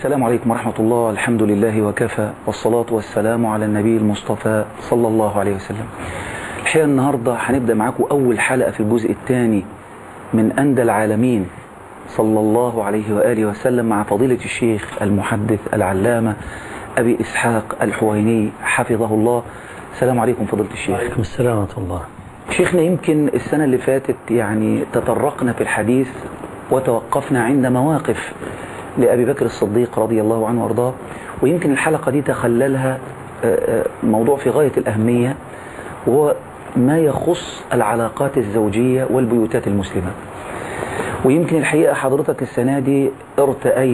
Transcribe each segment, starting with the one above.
السلام عليكم ورحمة الله الحمد لله وكفى والصلاة والسلام على النبي المصطفى صلى الله عليه وسلم الحقيقة النهاردة هنبدأ معاكم أول حلقة في الجزء الثاني من أندى العالمين صلى الله عليه وآله وسلم مع فضيلة الشيخ المحدث العلامة أبي إسحاق الحويني حفظه الله السلام عليكم فضيلة الشيخ عليكم السلام ورحمة الله شيخنا يمكن السنة اللي فاتت يعني تطرقنا في الحديث وتوقفنا عند مواقف لأبي بكر الصديق رضي الله عنه وارضاه ويمكن الحلقة دي تخللها موضوع في غاية الأهمية وهو ما يخص العلاقات الزوجية والبيوتات المسلمة ويمكن الحقيقة حضرتك السنة دي ارتأيت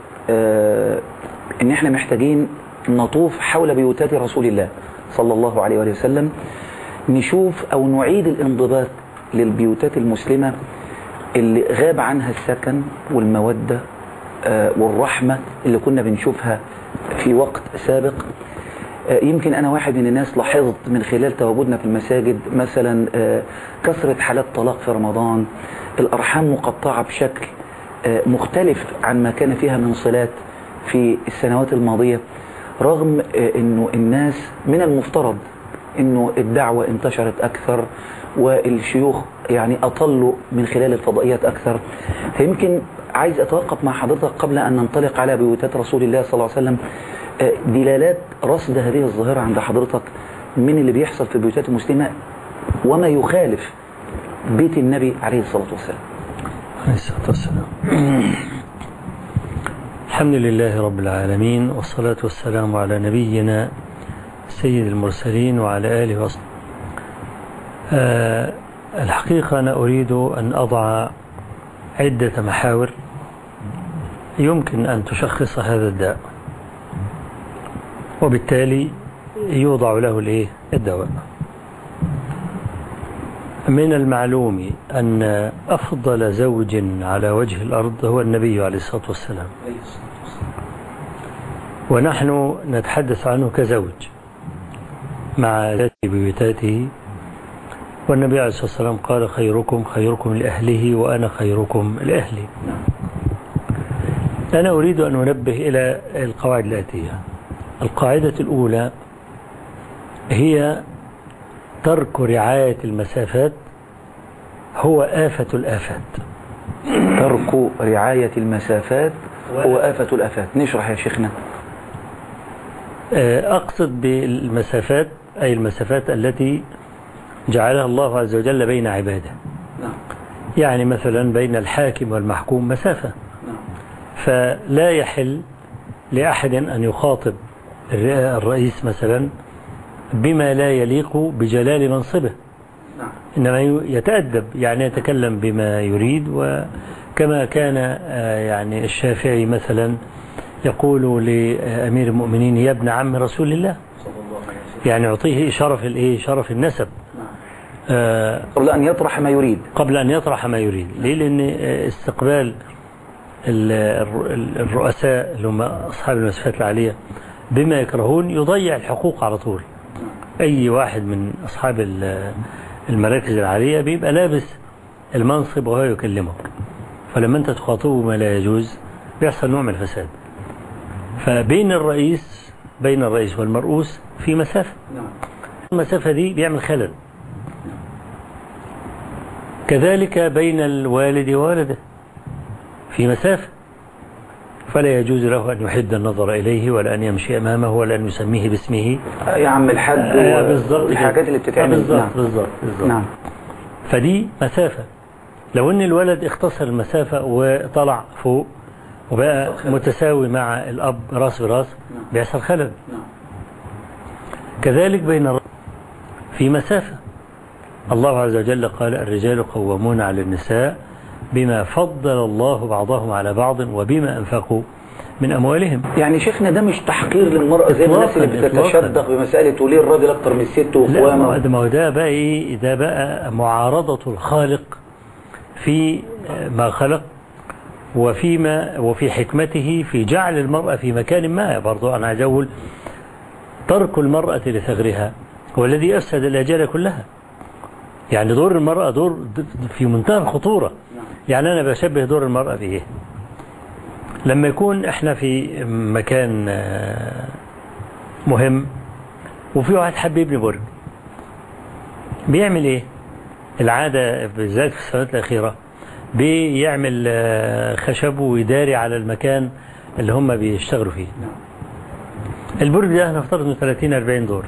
ان احنا محتاجين نطوف حول بيوتات رسول الله صلى الله عليه وآله وسلم نشوف او نعيد الانضباط للبيوتات المسلمة اللي غاب عنها السكن والمودة والرحمة اللي كنا بنشوفها في وقت سابق يمكن أنا واحد من الناس لاحظت من خلال تواجدنا في المساجد مثلا كثرة حالات طلاق في رمضان الأرحام مقطعة بشكل مختلف عن ما كان فيها من صلات في السنوات الماضية رغم أنه الناس من المفترض أنه الدعوة انتشرت أكثر والشيوخ يعني أطلوا من خلال الفضائيات أكثر فيمكن عايز أتوقف مع حضرتك قبل أن ننطلق على بيوتات رسول الله صلى الله عليه وسلم دلالات رصد هذه الظاهرة عند حضرتك من اللي بيحصل في البيوتات المسلمة وما يخالف بيت النبي عليه الصلاة والسلام عليه الصلاة والسلام الحمد لله رب العالمين والصلاة والسلام على نبينا سيد المرسلين وعلى آله وصحبه أه الحقيقة أنا أريد أن أضع عدة محاور يمكن أن تشخص هذا الداء وبالتالي يوضع له الايه الدواء من المعلوم أن أفضل زوج على وجه الأرض هو النبي عليه الصلاة والسلام ونحن نتحدث عنه كزوج مع ذات بيوتاته والنبي عليه الصلاة والسلام قال خيركم خيركم لأهله وأنا خيركم لأهلي أنا أريد أن أنبه إلى القواعد الآتية القاعدة الأولى هي ترك رعاية المسافات هو آفة الآفات ترك رعاية المسافات هو آفة الآفات نشرح يا شيخنا أقصد بالمسافات أي المسافات التي جعلها الله عز وجل بين عباده يعني مثلا بين الحاكم والمحكوم مسافة فلا يحل لأحد أن يخاطب الرئيس مثلا بما لا يليق بجلال منصبه إنما يتأدب يعني يتكلم بما يريد وكما كان يعني الشافعي مثلا يقول لأمير المؤمنين يا ابن عم رسول الله يعني يعطيه شرف الايه شرف النسب قبل أن يطرح ما يريد قبل أن يطرح ما يريد ليه لأن استقبال الرؤساء اللي هم أصحاب المسافات العالية بما يكرهون يضيع الحقوق على طول أي واحد من أصحاب المراكز العالية بيبقى لابس المنصب وهو يكلمك فلما أنت تخاطبه ما لا يجوز بيحصل نوع من الفساد فبين الرئيس بين الرئيس والمرؤوس في مسافة المسافة دي بيعمل خلل كذلك بين الوالد وولده في مسافة فلا يجوز له أن يحد النظر إليه ولا أن يمشي أمامه ولا أن يسميه باسمه يا عم الحاج آه بالضبط الحاجات اللي بتتعمل بالضبط نعم. بالضبط بالضبط نعم فدي مسافة لو أن الولد اختصر المسافة وطلع فوق وبقى متساوي مع الأب راس براس بيحصل خلل كذلك بين الرجل في مسافة الله عز وجل قال الرجال قوامون على النساء بما فضل الله بعضهم على بعض وبما أنفقوا من أموالهم يعني شيخنا ده مش تحقير للمرأة زي الناس اللي إطلاقاً، إطلاقاً. بتتشدق بمسألة وليه الراجل أكتر من الست لا ما وقوامة ده- ما هو ده بقى إيه ده بقى معارضة الخالق في ما خلق وفيما وفي حكمته في جعل المرأة في مكان ما برضو أنا عايز أقول ترك المرأة لثغرها هو الذي أفسد الأجيال كلها يعني دور المرأة دور في منتهى الخطورة يعني أنا بشبه دور المرأة بإيه لما يكون احنا في مكان آه، مهم وفي واحد حب يبني برج بيعمل ايه العادة بالذات في السنوات الأخيرة بيعمل آه، خشب ويداري على المكان اللي هم بيشتغلوا فيه البرج ده هنفترض انه 30 40 دور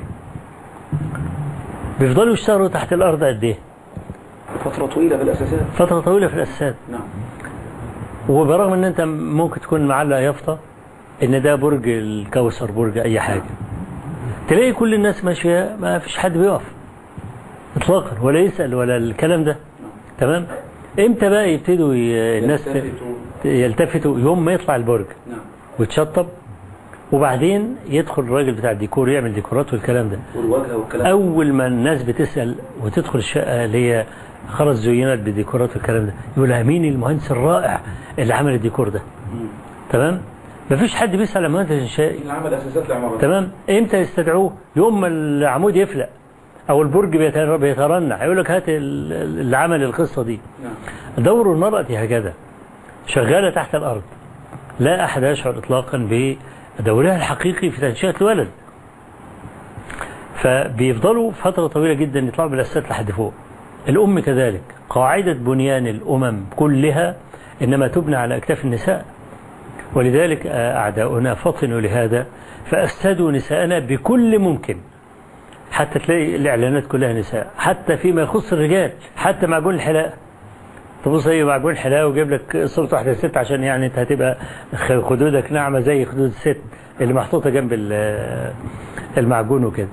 بيفضلوا يشتغلوا تحت الأرض قد ايه فترة طويلة في الأساسات فترة طويلة في الأساسات نعم وبرغم ان انت ممكن تكون معلق يافطة ان ده برج الكوثر برج اي حاجة تلاقي كل الناس ماشية ما فيش حد بيقف اطلاقا ولا يسأل ولا الكلام ده تمام امتى بقى يبتدوا ي- الناس ت- يلتفتوا يوم ما يطلع البرج نعم ويتشطب وبعدين يدخل الراجل بتاع الديكور يعمل ديكورات والكلام ده والواجهة والكلام اول ما الناس بتسال وتدخل الشقه اللي هي خلاص زينت بالديكورات والكلام ده يقول لها مين المهندس الرائع اللي عمل الديكور ده مم. تمام مفيش حد بيسال على مهندس الانشائي اللي عمل أساسات العمارة تمام امتى يستدعوه يوم ما العمود يفلق او البرج بيتر- بيترنح يقول لك هات ال- ال- اللي عمل القصه دي نعم دور المراه هكذا شغاله تحت الارض لا احد يشعر اطلاقا بدورها الحقيقي في تنشئه الولد فبيفضلوا فتره طويله جدا يطلعوا بالاساسات لحد فوق الام كذلك قاعده بنيان الامم كلها انما تبنى على اكتاف النساء ولذلك اعداؤنا فطنوا لهذا فافسدوا نساءنا بكل ممكن حتى تلاقي الاعلانات كلها نساء حتى فيما يخص الرجال حتى معجون الحلاقه تبص ايه معجون حلاقه وجايب لك صورة واحدة ست عشان يعني انت هتبقى خ- خدودك ناعمة زي خدود الست اللي محطوطة جنب ال- المعجون وكده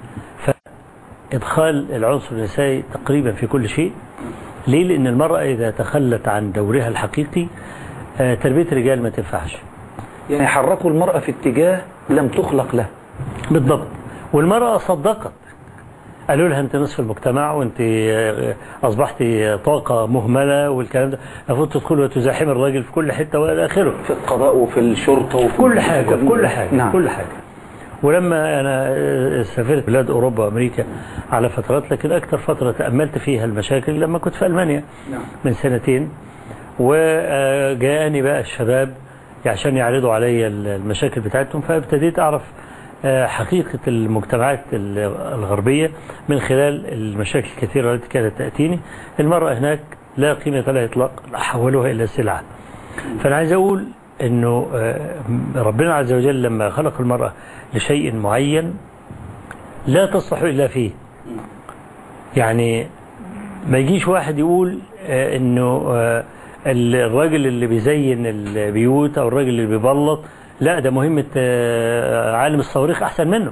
فإدخال العنصر النسائي تقريبا في كل شيء ليه؟ لأن المرأة إذا تخلت عن دورها الحقيقي آه، تربية الرجال ما تنفعش يعني حركوا المرأة في اتجاه لم تخلق له بالضبط والمرأة صدقت قالوا لها انت نصف المجتمع وانت آه، اصبحت طاقة مهملة والكلام ده المفروض تدخل وتزاحم الراجل في كل حتة والى اخره في القضاء وفي الشرطة وفي كل حاجة في كل حاجة نعم كل حاجة ولما أنا آه، سافرت بلاد أوروبا وأمريكا على فترات لكن أكثر فترة تأملت فيها المشاكل لما كنت في ألمانيا نعم من سنتين وجاءني بقى الشباب عشان يعرضوا علي المشاكل بتاعتهم فابتديت أعرف آه، حقيقة المجتمعات ال- الغربية من خلال المشاكل الكثيرة التي كانت تأتيني المرأة هناك لا قيمة لها إطلاقا حولوها إلى سلعة فأنا عايز أقول أنه آه، ربنا عز وجل لما خلق المرأة لشيء معين لا تصلح إلا فيه يعني ما يجيش واحد يقول آه، انه آه، الراجل اللي بيزين البيوت او الراجل اللي بيبلط لا ده مهمة آه، عالم الصواريخ احسن منه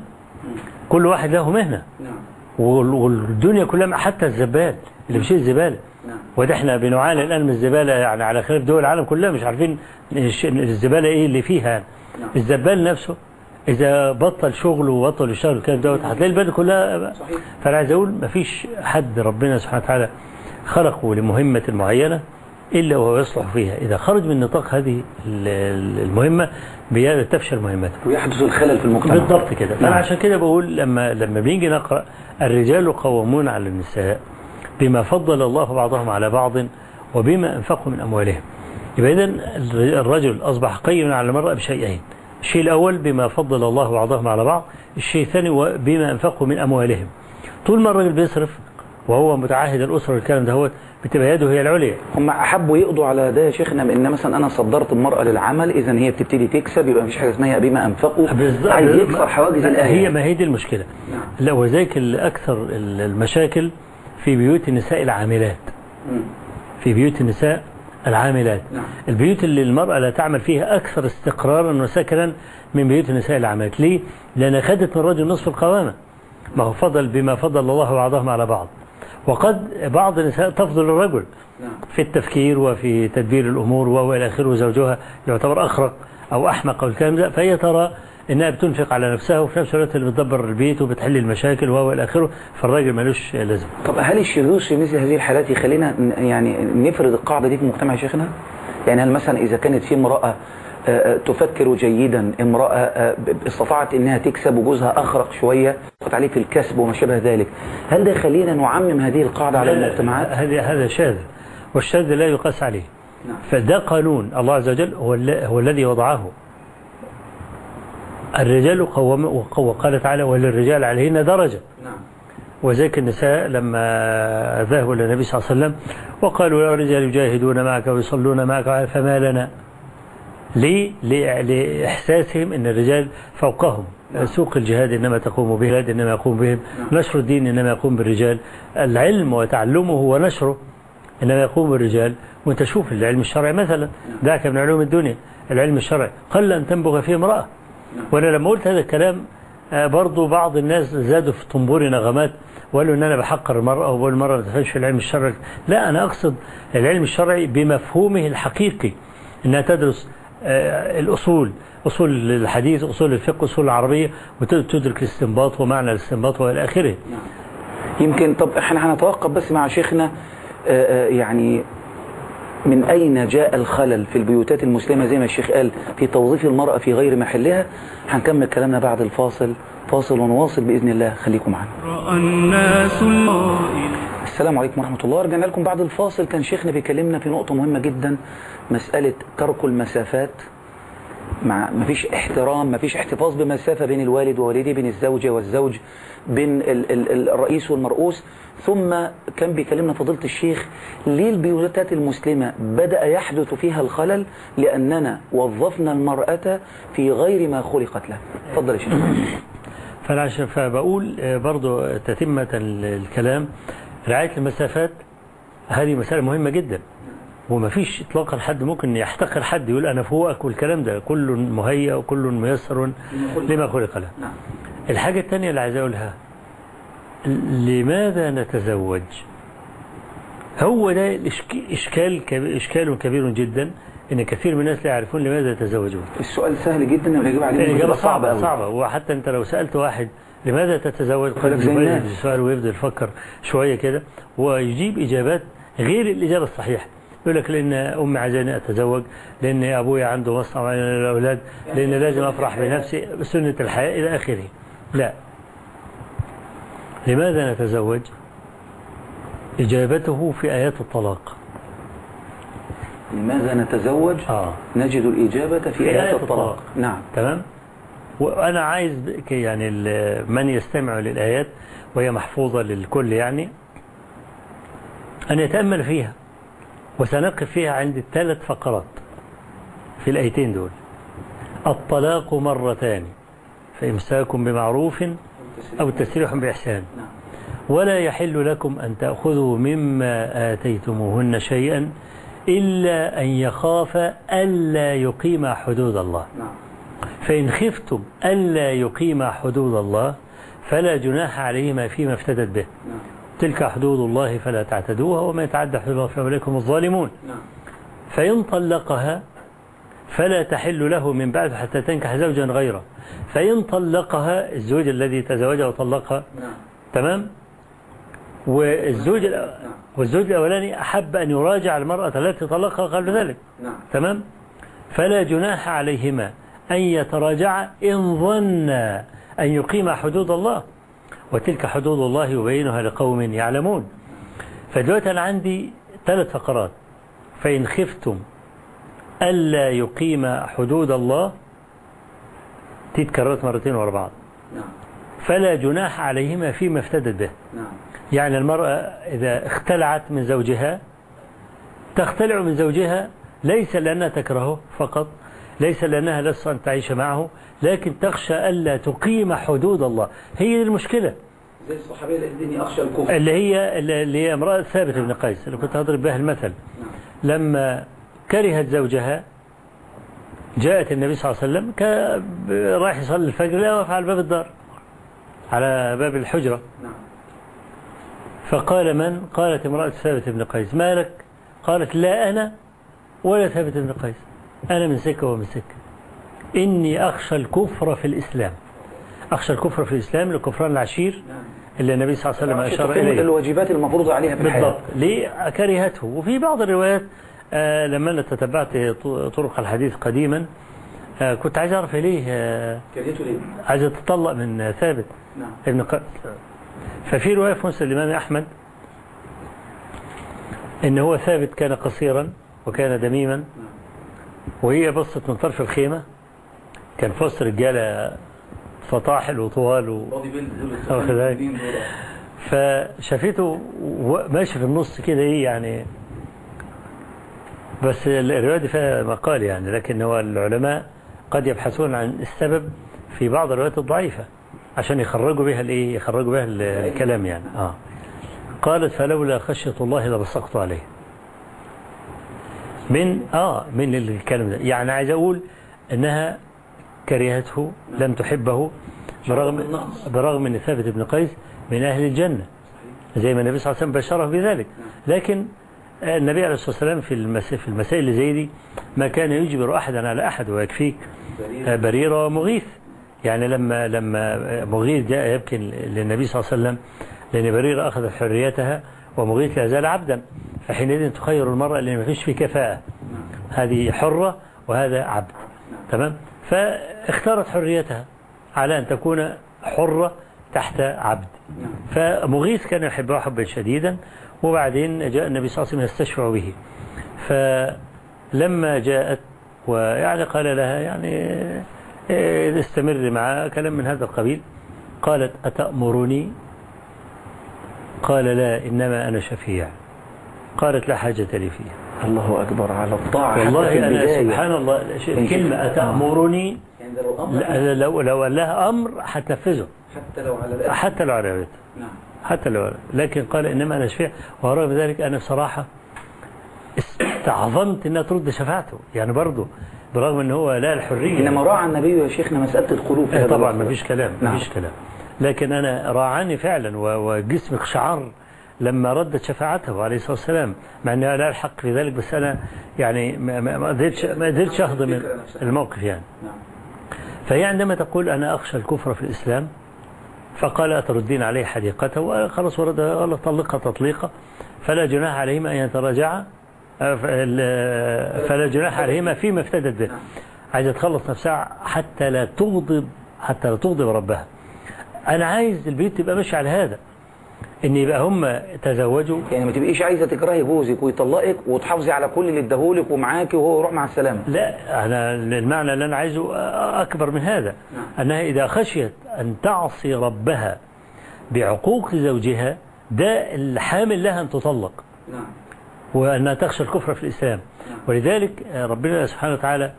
كل واحد له مهنة نعم وال- والدنيا كلها حتى الزبال اللي بيشيل الزبالة نعم وده احنا بنعاني الان من الزبالة يعني على خلاف دول العالم كلها مش عارفين الش- الزبالة ايه اللي فيها يعني. نعم. الزبال نفسه اذا بطل شغله وبطل يشتغل الكلام دوت هتلاقي البلد كلها صحيح فانا عايز اقول مفيش حد ربنا سبحانه وتعالى خلقه لمهمة معينة إلا وهو يصلح فيها إذا خرج من نطاق هذه ال- ال- المهمة بي- تفشل مهمته ويحدث الخلل في المجتمع بالضبط كده فأنا نعم. عشان كده بقول لما لما بنيجي نقرأ الرجال قوامون على النساء بما فضل الله بعضهم على بعض وبما أنفقوا من أموالهم يبقى إذا الرجل أصبح قيما على المرأة بشيئين الشيء الأول بما فضل الله بعضهم على بعض الشيء الثاني بما أنفقوا من أموالهم طول ما الراجل بيصرف وهو متعهد الأسرة والكلام ده هو بتبقى يده هي العليا هم احبوا يقضوا على ده يا شيخنا بان مثلا انا صدرت المراه للعمل اذا هي بتبتدي تكسب يبقى مفيش حاجه اسمها بما انفقوا بالظبط. عايز يكسر حواجز هي الايه ما هي دي المشكلة نعم. لا وذلك أكثر المشاكل في بيوت النساء العاملات مم. في بيوت النساء العاملات نعم. البيوت اللي المرأة لا تعمل فيها أكثر استقرارا وسكنا من بيوت النساء العاملات ليه؟ لأن خدت من الرجل نصف القوامة ما هو فضل بما فضل الله بعضهم على بعض وقد بعض النساء تفضل الرجل نعم في التفكير وفي تدبير الأمور وإلى آخره وزوجها يعتبر أخرق أو أحمق أو الكلام ده فهي ترى إنها بتنفق على نفسها وفي نفس الوقت اللي بتدبر البيت وبتحل المشاكل وإلى آخره فالراجل ملوش لازمة طب هل الشذوذ في مثل هذه الحالات يخلينا ن- يعني نفرض القاعده دي في المجتمع يا شيخنا؟ يعني هل مثلا اذا كانت في امراه آه، آه، تفكر جيدا امراه آه، ب- استطاعت انها تكسب وجوزها اخرق شويه استطاعت عليه في الكسب وما شابه ذلك هل ده يخلينا نعمم هذه القاعده على لا، لا، المجتمعات؟ هذا هذا شاذ والشاذ لا يقاس عليه نعم. فده قانون الله عز وجل هو, ال- هو الذي وضعه الرجال قوام وقال تعالى وللرجال عليهن درجة نعم وذلك النساء لما ذهبوا إلى النبي صلى الله عليه وسلم وقالوا يا رجال يجاهدون معك ويصلون معك فما لنا ليه؟ ليه- لإحساسهم أن الرجال فوقهم سوق الجهاد إنما تقوم به الجهاد إنما يقوم بهم نشر الدين إنما يقوم بالرجال العلم وتعلمه ونشره إنما يقوم بالرجال وانت شوف العلم الشرعي مثلا دعك من علوم الدنيا العلم الشرعي قل أن تنبغ فيه امرأة وأنا لما قلت هذا الكلام آه، برضو بعض الناس زادوا في طنبور نغمات وقالوا ان انا بحقر المرأة وبقول المرأة ما تفهمش في العلم الشرعي لا انا اقصد العلم الشرعي بمفهومه الحقيقي انها تدرس آه، الاصول اصول الحديث اصول الفقه اصول العربية وتدرك الاستنباط ومعنى الاستنباط والى اخره يمكن طب احنا هنتوقف بس مع شيخنا آه، آه، يعني من أين جاء الخلل في البيوتات المسلمة زي ما الشيخ قال في توظيف المرأة في غير محلها هنكمل كلامنا بعد الفاصل فاصل ونواصل بإذن الله خليكم معنا رأى الناس القائل السلام عليكم ورحمة الله رجعنا لكم بعد الفاصل كان شيخنا بيكلمنا في نقطة مهمة جدا مسألة ترك المسافات مع مفيش احترام مفيش احتفاظ بمسافة بين الوالد ووالده بين الزوجة والزوج بين ال ال الرئيس والمرؤوس ثم كان بيكلمنا فضيلة الشيخ ليه البيوتات المسلمة بدأ يحدث فيها الخلل لأننا وظفنا المرأة في غير ما خلقت له اتفضل يا شيخ فانا عشان فبقول آه، برضو تتمة ال- الكلام رعاية المسافات هذه مسألة مهمة جدا وما فيش اطلاقا حد ممكن يحتقر حد يقول انا فوقك والكلام ده كل مهيأ وكل ميسر لما خلق له نعم الحاجة الثانية اللي عايز اقولها لماذا نتزوج هو ده الإشك- اشكال كب- اشكال كبير جدا ان كثير من الناس لا يعرفون لماذا يتزوجون السؤال سهل جدا والإجابة عليه الإجابة بتبقى صعبة أوي. صعبة وحتى أنت لو سألت واحد لماذا تتزوج يقول لك قد زي يبين الناس. السؤال ويفضل يفكر شوية كده ويجيب إجابات غير الإجابة الصحيحة يقول لك لأن أمي عايزاني أتزوج لأن أبويا عنده مصنع وأنا الأولاد لأن لازم أفرح بنفسي بسنة الحياة إلى آخره لا لماذا نتزوج إجابته في آيات الطلاق لماذا نتزوج آه. نجد الإجابة في آيات الطلاق نعم تمام وأنا عايز ك- يعني ال- من يستمع للآيات وهي محفوظة للكل يعني أن يتأمل فيها وسنقف فيها عند الثلاث فقرات في الآيتين دول الطلاق مرتان فإمساك بمعروف أو تسريح بإحسان نعم. ولا يحل لكم أن تأخذوا مما آتيتموهن شيئا إلا أن يخاف ألا يقيم حدود الله نعم فإن خفتم ألا يقيم حدود الله فلا جناح عليهما فيما افتدت به نعم تلك حدود الله فلا تعتدوها وما يتعدى حدود الله فأولئك هم الظالمون نعم فإن طلقها فلا تحل له من بعد حتى تنكح زوجا غيره فإن طلقها الزوج الذي تزوجها وطلقها نعم تمام والزوج الأ- والزوج الأولاني أحب أن يراجع المرأة التي طلقها قبل ذلك نعم تمام فلا جناح عليهما أن يتراجعا إن ظنا أن يقيما حدود الله وتلك حدود الله يبينها لقوم يعلمون فدلوقتي أنا عندي ثلاث فقرات فإن خفتم ألا يقيم حدود الله دي اتكررت مرتين ورا بعض نعم فلا جناح عليهما فيما افتدت به نعم يعني المرأة إذا اختلعت من زوجها تختلع من زوجها ليس لأنها تكرهه فقط ليس لأنها لسه أن تعيش معه لكن تخشى ألا تقيم حدود الله هي دي المشكلة زي الصحابية اللي الدنيا أخشى الكفر اللي هي اللي هي امرأة ثابت بن قيس اللي كنت أضرب بها المثل نعم لما كرهت زوجها جاءت النبي صلى الله عليه وسلم ك- رايح يصلي الفجر لا واقف على باب الدار على باب الحجرة نعم فقال من قالت امرأة ثابت بن قيس ما لك قالت لا أنا ولا ثابت بن قيس أنا من سكة ومن سكة إني أخشى الكفر في الإسلام أخشى الكفر في الإسلام لكفران العشير نعم اللي النبي صلى الله عليه وسلم أشار تقييم إليه الواجبات المفروضة عليها في الحياة بالضبط ليه كرهته وفي بعض الروايات آه لما أنا تتبعت ط- طرق الحديث قديما آه كنت عايز أعرف ليه آه كرهته ليه؟ عايز تطلق من آه، ثابت نعم ابن قيس ففي رواية في مسلم الإمام أحمد إن هو ثابت كان قصيرا وكان دميما وهي بصت من طرف الخيمة كان في وسط رجالة فطاحل وطوال و... واخد بالك؟ فشافته و- ماشي في النص كده ايه يعني بس الرواية دي فيها مقال يعني لكن هو العلماء قد يبحثون عن السبب في بعض الروايات الضعيفة عشان يخرجوا بها الايه يخرجوا بها ال- الكلام يعني اه قالت فلولا خشية الله لبصقت عليه من اه من الكلام ده يعني عايز اقول انها كرهته لم تحبه برغم برغم ان ثابت بن قيس من اهل الجنه زي ما النبي صلى الله عليه وسلم بشره بذلك لكن النبي عليه الصلاه والسلام في المسائل في المسائل اللي زي دي ما كان يجبر احدا على احد ويكفيك بريره ومغيث يعني لما لما مغيث جاء يبكي للنبي صلى الله عليه وسلم لان بريره اخذت حريتها ومغيث لا زال عبدا فحينئذ تخير المراه اللي ما فيش فيه كفاءه هذه حره وهذا عبد تمام فاختارت حريتها على ان تكون حره تحت عبد فمغيث كان يحبها حبا شديدا وبعدين جاء النبي صلى الله عليه وسلم يستشفع به فلما جاءت ويعني قال لها يعني إيه، استمر معها كلام من هذا القبيل قالت أتأمرني قال لا إنما أنا شفيع قالت لا حاجة لي فيه الله أكبر على الطاعة حتى والله في أنا البداية. سبحان الله الكلمة أتأمرني يعني ده لو أمر لا- لو لو قال لها أمر هتنفذه حتى لو على الأقل حتى لو على بيته نعم حتى لو لكن قال إنما أنا شفيع ورغم ذلك أنا بصراحة استعظمت أنها ترد شفاعته يعني برضه برغم أنه هو لا الحرية إنما راعى النبي يا شيخنا مسألة القلوب في إيه هذا طبعا الوقت. ما فيش كلام ما نعم. فيش كلام لكن أنا راعني فعلا و- وجسمي قشعر لما ردت شفاعته عليه الصلاة والسلام مع أنها لا الحق في ذلك بس أنا يعني ما ما- ما قدرتش ما قدرتش أهضم الموقف يعني نعم. فهي عندما تقول أنا أخشى الكفر في الإسلام فقال أتردين عليه حديقته وخلاص ورد قال طلقها تطليقة فلا جناح عليهما أن يتراجعا آه، فال- فلا جناح عليهما فيما افتدت به عايزة تخلص نفسها حتى لا تغضب حتى لا تغضب ربها أنا عايز البيت تبقى ماشي على هذا إن يبقى هم تزوجوا يعني ما تبقيش عايزة تكرهي جوزك ويطلقك وتحافظي على كل اللي اداهولك ومعاكي وهو يروح مع السلامة لا أنا المعنى اللي أنا عايزه أكبر من هذا أنها إذا خشيت أن تعصي ربها بعقوق زوجها ده الحامل لها أن تطلق نعم وأنها تخشى الكفر في الإسلام ولذلك ربنا سبحانه وتعالى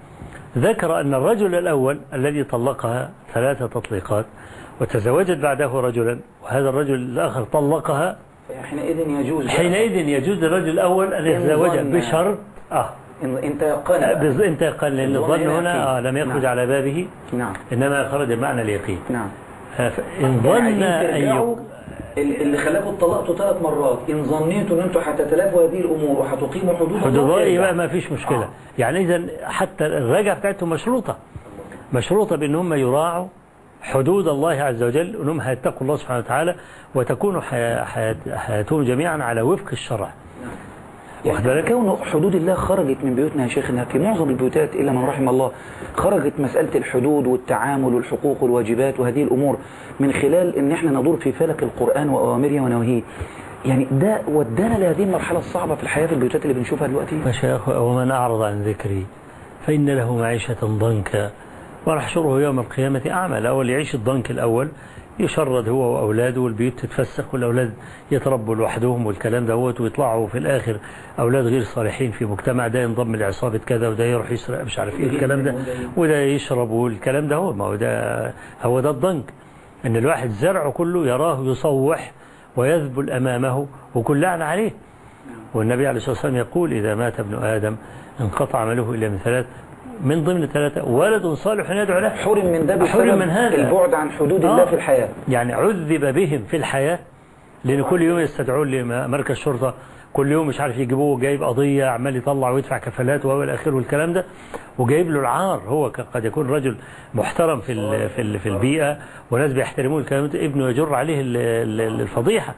ذكر أن الرجل الأول الذي طلقها ثلاثة تطليقات وتزوجت بعده رجلا وهذا الرجل الآخر طلقها حينئذ يجوز بقى. حينئذ يجوز للرجل الأول أن يتزوجها ظن- بشرط آه إن انت قال بز- انت قال لأن الظن الظن هنا هنا آه يقين. لم يخرج نعم. على بابه نعم إنما خرج بمعنى اليقين نعم آه، فإن ظن عايزين أن ترجعوا يق- ال- اللي خلاكم اتطلقتوا ثلاث مرات ان ظنيتوا ان انتوا هتتلافوا هذه الامور وهتقيموا حدود حدود الله رأي يرجع. بقى ما فيش مشكلة آه. يعني إذا حتى الرجعة بتاعتهم مشروطة مشروطة بأن هم يراعوا حدود الله عز وجل وأنهم هيتقوا الله سبحانه وتعالى وتكون حياة حياة- حياتهم جميعا على وفق الشرع واخد يعني بالك؟ كون حدود الله خرجت من بيوتنا يا شيخنا في معظم البيوتات إلا من رحم الله خرجت مسألة الحدود والتعامل والحقوق والواجبات وهذه الأمور من خلال إن إحنا ندور في فلك القرآن وأوامره ونواهيه يعني ده ودانا لهذه المرحلة الصعبة في الحياة في البيوتات اللي بنشوفها دلوقتي مشايخ ومن أعرض عن ذكري فإن له معيشة ضنكا ونحشره يوم القيامة أعمى الأول يعيش الضنك الأول يشرد هو وأولاده والبيوت تتفسخ والأولاد يتربوا لوحدهم والكلام دوت ويطلعوا في الآخر أولاد غير صالحين في مجتمع ده ينضم لعصابة كذا وده يروح يسرق مش عارف إيه الكلام ده وده يشرب والكلام ده هو ما هو ده هو ده الضنك إن الواحد زرعه كله يراه يصوح ويذبل أمامه وكل لعنة عليه والنبي عليه الصلاة والسلام يقول إذا مات ابن آدم انقطع عمله إلا من ثلاث من ضمن ثلاثة ولد صالح يدعو له حرم من ده حرم بسبب من هذا. البعد عن حدود آه. الله في الحياة يعني عذب بهم في الحياة لأن كل يوم يستدعون لمركز شرطة كل يوم مش عارف يجيبوه جايب قضية عمال يطلع ويدفع كفالات وهو الأخير والكلام ده وجايب له العار هو ك- قد يكون رجل محترم في ال- في ال- في البيئة وناس بيحترموه الكلام ده ابنه يجر عليه ال- ال- الفضيحة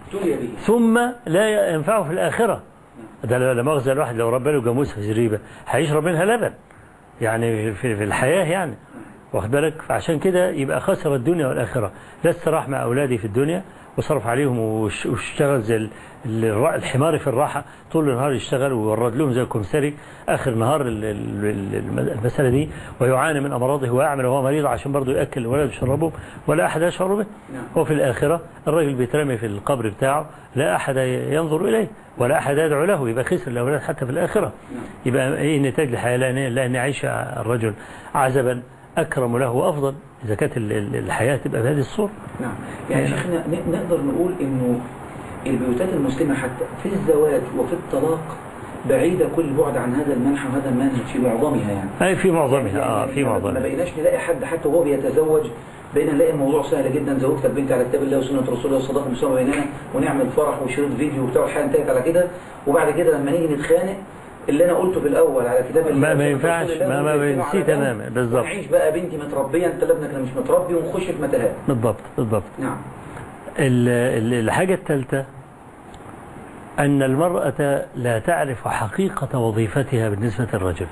ثم لا ينفعه في الآخرة ده لا لا مؤاخذة الواحد لو ربى له جاموسة في زريبة هيشرب منها لبن يعني في, في الحياة يعني واخد بالك فعشان كده يبقى خسر الدنيا والآخرة لا استراح مع أولادي في الدنيا وصرف عليهم وش- واشتغل زي ال- ال- الحمار في الراحة طول النهار يشتغل ويورد لهم زي الكمثري آخر نهار ال- ال- ال- المسألة دي ويعاني من أمراضه ويعمل وهو مريض عشان برضه يأكل الولد ويشربه ولا أحد يشعر به نعم. وفي الآخرة الراجل بيترمي في القبر بتاعه لا أحد ينظر إليه ولا أحد يدعو له يبقى خسر الأولاد حتى في الآخرة يبقى إيه نتاج الحياة لأن, لأن يعيش الرجل عزبا أكرم له وأفضل إذا كانت ال- ال- الحياة تبقى بهذه الصورة نعم يعني شيخنا ن- نقدر نقول انه البيوتات المسلمة حتى في الزواج وفي الطلاق بعيدة كل بعد عن هذا المنحى وهذا المنهج في معظمها يعني أي في معظمها آه في ما معظمها بقيناش نلاقي حد حتى وهو بيتزوج بقينا نلاقي الموضوع سهل جدا زوجتك بنت على كتاب الله وسنة رسول الله والصداقة المسلمة بيننا ونعمل فرح وشريط فيديو وبتاع والحياة انتهت على كده وبعد كده لما نيجي نتخانق اللي انا قلته في الاول على كتاب الله ما- ما وسنة ينفعش، رسول الله ما- ما ونركنه بنسيه على جنب تماما، بالظبط. ونعيش بقى بنتي متربية انت لا ابنك اللي مش متربي ونخش في متاهات بالضبط بالضبط نعم ال- ال- الحاجة الثالثة أن المرأة لا تعرف حقيقة وظيفتها بالنسبة للرجل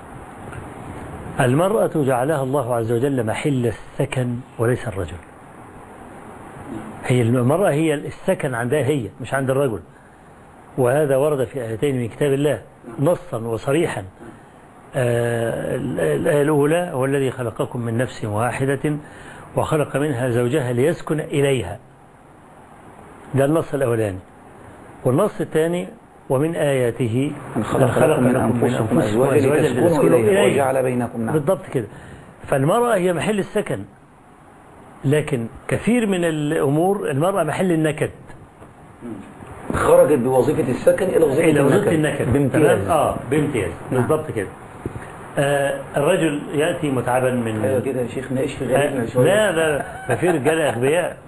المرأة جعلها الله عز وجل محل السكن وليس الرجل هي المرأة هي السكن عندها هي مش عند الرجل وهذا ورد في آيتين من كتاب الله نصا وصريحا آه، الآية الأولى هو الذي خلقكم من نفس واحدة وخلق منها زوجها ليسكن إليها ده النص الأولاني والنص الثاني ومن آياته أن خلق لكم من أنفسكم أزواجا لتسكنوا إليها وجعل بينكم نعم بالضبط كده فالمرأة هي محل السكن لكن كثير من الأمور المرأة محل النكد خرجت بوظيفة السكن إلى وظيفة إلى وظيفة النكد النكد بامتياز تمام؟ اه بامتياز نعم. بالضبط كده آه الرجل يأتي متعبا من أيوة كده يا شيخنا إيش في آه، غريبنا شوية لا لا ما في رجال أغبياء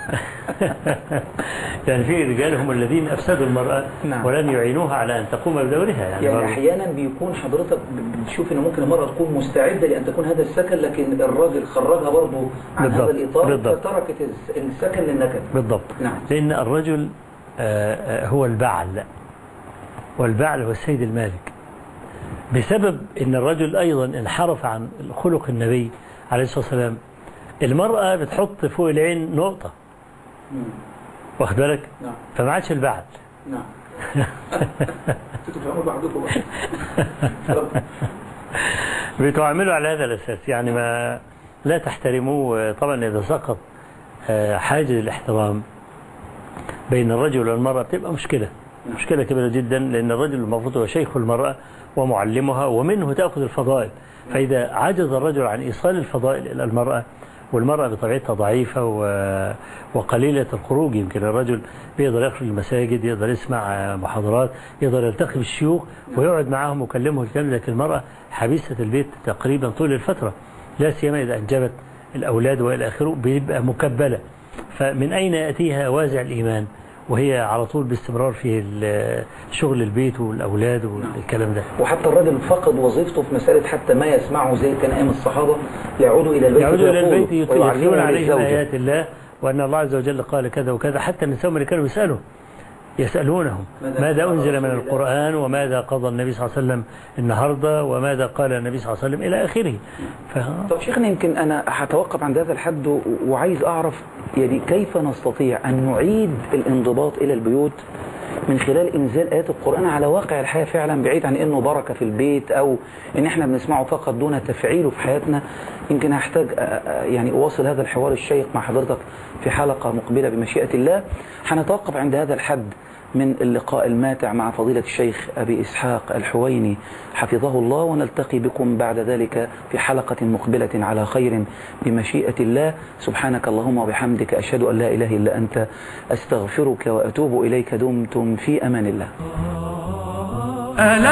يعني في رجال هم الذين أفسدوا المرأة نعم. ولم يعينوها على أن تقوم بدورها يعني, يعني برضه. احيانا بيكون حضرتك بتشوف ان ممكن المرأة تكون مستعدة لان تكون هذا السكن لكن الراجل خرجها برضه عن بالضبط، هذا الاطار بالضبط. فتركت الس- السكن للنكد بالضبط نعم. لأن الرجل آه، آه، هو البعل والبعل هو السيد المالك بسبب أن الرجل أيضا انحرف عن خلق النبي عليه الصلاة والسلام المرأة بتحط فوق العين نقطة مم. واخد بالك نعم فما عادش البعل نعم انتوا تفهموا بعضكم بقى. بتعاملوا على هذا الأساس يعني ما لا تحترموه طبعا إذا سقط آه، حاجز الاحترام بين الرجل والمرأة بتبقى مشكلة مشكلة كبيرة جدا لأن الرجل المفروض هو شيخ المرأة ومعلمها ومنه تأخذ الفضائل فإذا عجز الرجل عن إيصال الفضائل إلى المرأة والمرأة بطبيعتها ضعيفة و- وقليلة الخروج يمكن الرجل بيقدر يخرج المساجد يقدر يسمع محاضرات يقدر يلتقي بالشيوخ ويقعد معاهم ويكلمهم الكلام لكن المرأة حبيسة البيت تقريبا طول الفترة لا سيما إذا أنجبت الأولاد وإلى آخره بيبقى مكبلة فمن أين يأتيها وازع الإيمان وهي على طول باستمرار في ال- شغل البيت والأولاد والكلام ده وحتى الراجل فقد وظيفته في مسألة حتى ما يسمعه زي كان أيام الصحابة يعودوا إلى البيت يعودوا إلى فيقولوا البيت ويعلموا يتلون عليهم للزوجة. آيات الله وأن الله عز وجل قال كذا وكذا حتى النساء اللي كانوا يسألوا يسألونهم ماذا ماذا قال أنزل رسول من الله؟ القرآن وماذا قضى النبي صلى الله عليه وسلم النهاردة وماذا قال النبي صلى الله عليه وسلم إلى آخره ف- طب شيخنا يمكن أنا هتوقف عند هذا الحد و- وعايز أعرف يعني كيف نستطيع أن نعيد الانضباط إلى البيوت من خلال إنزال آيات القرآن على واقع الحياة فعلا بعيد عن إنه بركة في البيت أو إن إحنا بنسمعه فقط دون تفعيله في حياتنا يمكن هحتاج أ- أ- يعني أواصل هذا الحوار الشيق مع حضرتك في حلقة مقبلة بمشيئة الله هنتوقف عند هذا الحد من اللقاء الماتع مع فضيلة الشيخ أبي إسحاق الحويني حفظه الله ونلتقي بكم بعد ذلك في حلقة مقبلة على خير بمشيئة الله سبحانك اللهم وبحمدك أشهد أن لا إله إلا أنت أستغفرك وأتوب إليك دمتم في أمان الله ألا